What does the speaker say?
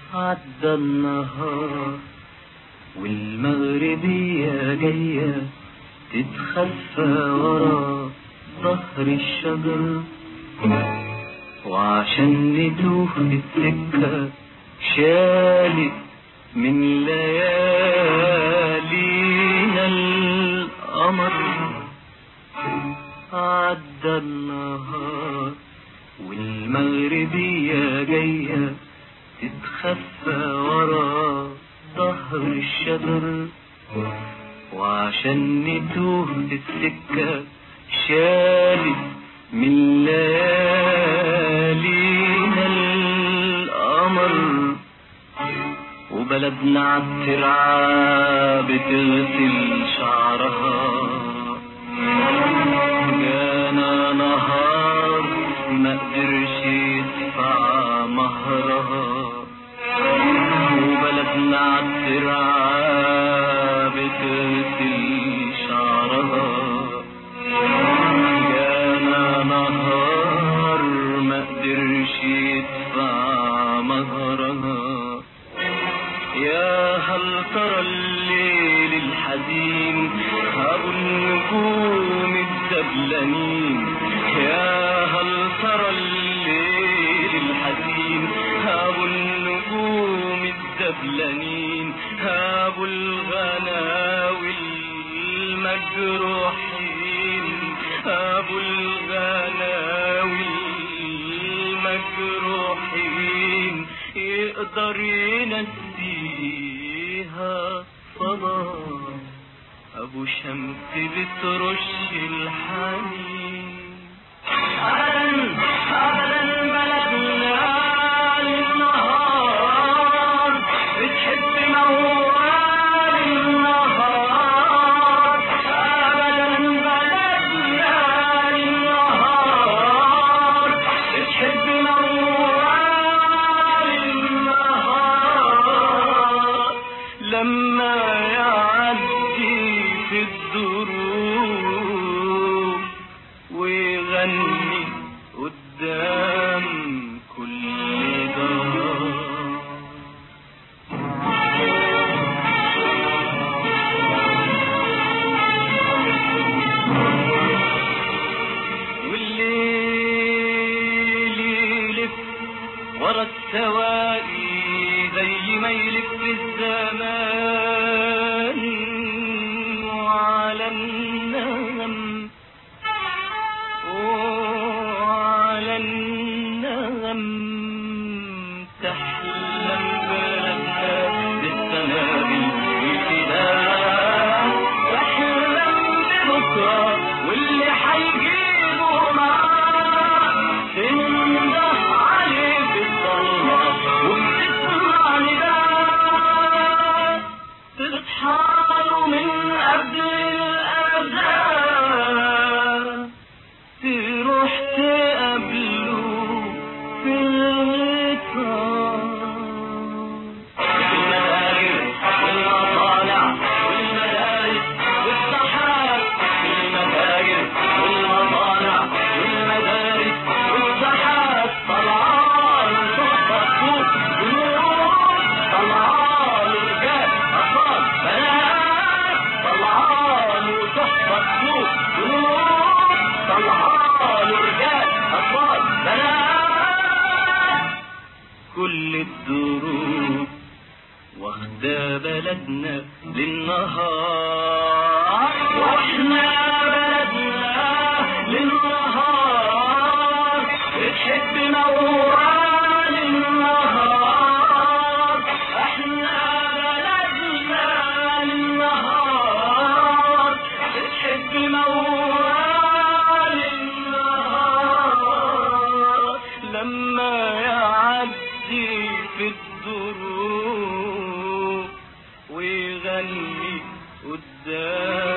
عدى النهار والمغربية جاية تتخفى ورا ظهر الشجر وعشان نتوه في السكة شالت من ليالينا القمر عدى النهار والمغربية جاية تتخفى ورا ظهر الشجر وعشان نتوه في السكة شالت من ليالينا القمر وبلدنا عالترعة بتغسل شعرها جانا نهار ما قدرش يدفع مهرها وبلدنا عالترعة بتغسل شعرها جانا نهار ما قدرش يدفع مهرها يا هل ترى الليل الحزين أبو النجوم الدبلانين يا هل ترى الليل الحزين أبو النجوم الدبلانين أبو الغناوي المجروحين أبو الغناوي المجروحين يقدر ينسيها صلاة أبو شمس بترش الحنين أبدا أبدا بلدنا النهار بتحب موال النهار أبدا بلدنا النهار بتحب موال النهار لما يعدي في الدروب ويغني قدام كل دار والليل يلف ورا السواقي زي ما يلف الزمان وعلى النغم وعلى النغم تحلم بلدنا بالسنابل والفداء تحلم ببكرة واللي حيجيبه معاه تنده عليه بالضلمة وبتسمع نداء تتحاروا من قبل الأذان تروح تقابله في الغيطان المدارس والمطالع والمدارس والسحاب المدارس والمطالع والمدارس والسحاب طلعان صفصوف ونور طلعان رجال أطفال بنات طلعان وصفصوف ونور طلعان رجال أطفال بنات كل الدروب واخدة بلدنا للنهار واحنا بلدنا للنهار بتحب موال النهار احنا بلدنا للنهار بتحب موال النهار لما يعدي في الدروب ويغني قدام